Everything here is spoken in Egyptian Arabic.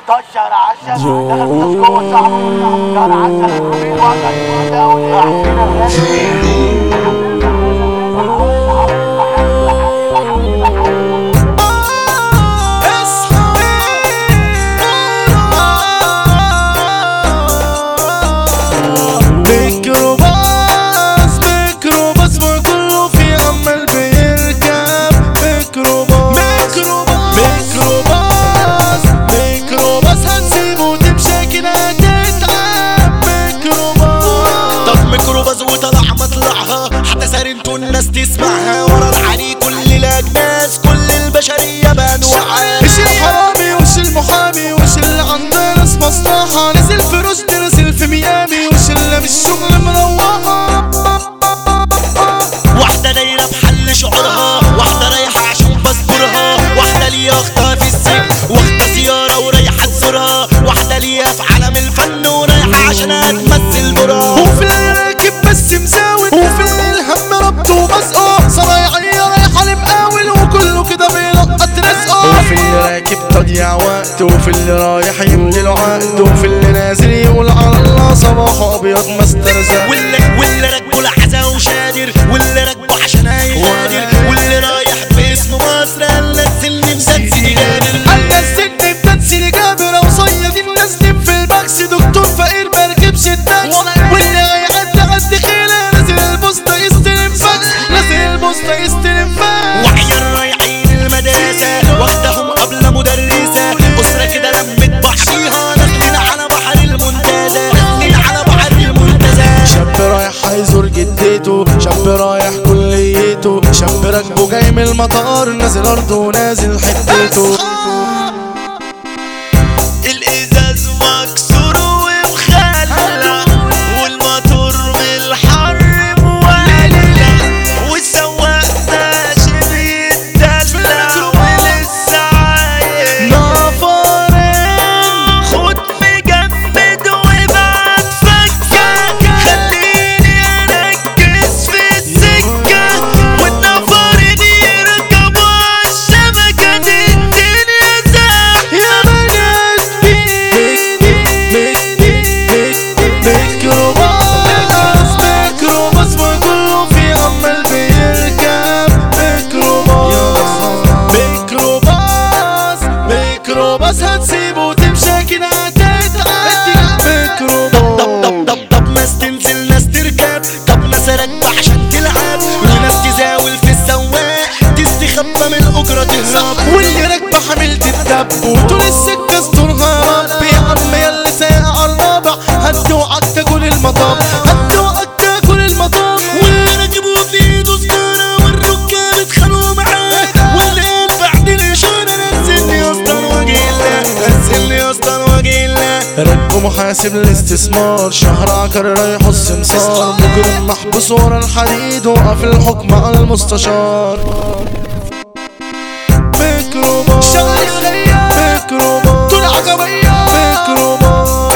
طشر عسل دخل جوه صاحبه كان عسل مين وجد دولي احسن ميكروباص ميكروباص وكله في عمال بيركب ميكروباص ميكروباص ميكروباص ميكروباص هنسيبه تمشي كده تتعب ميكروباص طب ميكروباص وطلع مطلعها حتى سارنتو الناس تسمعها ورا العري كل الاجناس كل البشريه بانواعها مش الحرامي وش المحامي وش اللي عنده ناس مصلحة نزل في رشد نزل في ميامي وش اللي مش شغل مروحة واحده دايره بحل شعورها واحده رايحه عشان بصبرها واحده ليها اختها في السجن واخده زياره ورايحه تزورها واحده ليها في عالم الفن ورايحه عشان هتمثل دورها وفي اللي راكب بس مزاول وفي اللي الهم ربطه ومسقه صرايعية رايحة لمقاول وكله كده بيلقط رزقه وفي اللي راكب تضيع وقت وفي اللي رايح يملي له عقد وفي اللي نازل يقول على الله صباحه ابيض ما استرزق واللي واللي راكبه العزا وشادر واللي راكبه عشان هيغادر واللي رايح باسم مصر قال نزلني مسدسي جابر انا السن بتنسي جابر وصيادين نازلين في الباكس دكتور فقير مركبش التاكس واللي هيعدي عد خيله نازل البوسطه يستلم فاكس نازل البوسطه يستلم فاكس وعيال رايحين المدرسة واخدهم قبل مدرسة أسرة كده لمت بعضيها نازلين على بحر المنتزه نازلين على بحر المنتزه شاب رايح هيزور جدته شاب رايح كليته شاب راكبه جاي من المطار نازل ارضه ونازل حتته الإزاز مكسور ومخلع والموتور من الحر مولع والسواق ماشي بيتدلع ولسه عايش نافرين خد مجمد وابعت فكة خليني اركز في السكة والنفر يركبوا عالشبكة دي الدنيا زحمة يا بنات ميكروباص ميكروباص وكله في عمال بيركب ميكروباص ميكروباص ميكروباص هتسيبه تمشي كده هتتعب ميكروباص طب طب طب طب ناس تنزل ناس تركب طب ناس راكبة عشان تلعب وناس تزاول في السواق تستخبى من الأجرة تهرب واللي راكبة حملت الدب وطول السكة استرها ربي يا عم ياللي سايق على الرابع هتوعك تاكل المطاب هتوعك تاكل المطاب واللي راكبوا في ايده سجارة والركاب اتخانقوا معاه واللي بعد الإشارة نزلني يا اسطى وجه الله نزلني يا اسطى وجه الله ركبوا محاسب الاستثمار شهر عكر رايح السمسار مجرم محبوس ورا الحديد وقف الحكم على المستشار ميكروباص شغل ميكروباص طول عجبية ميكروباص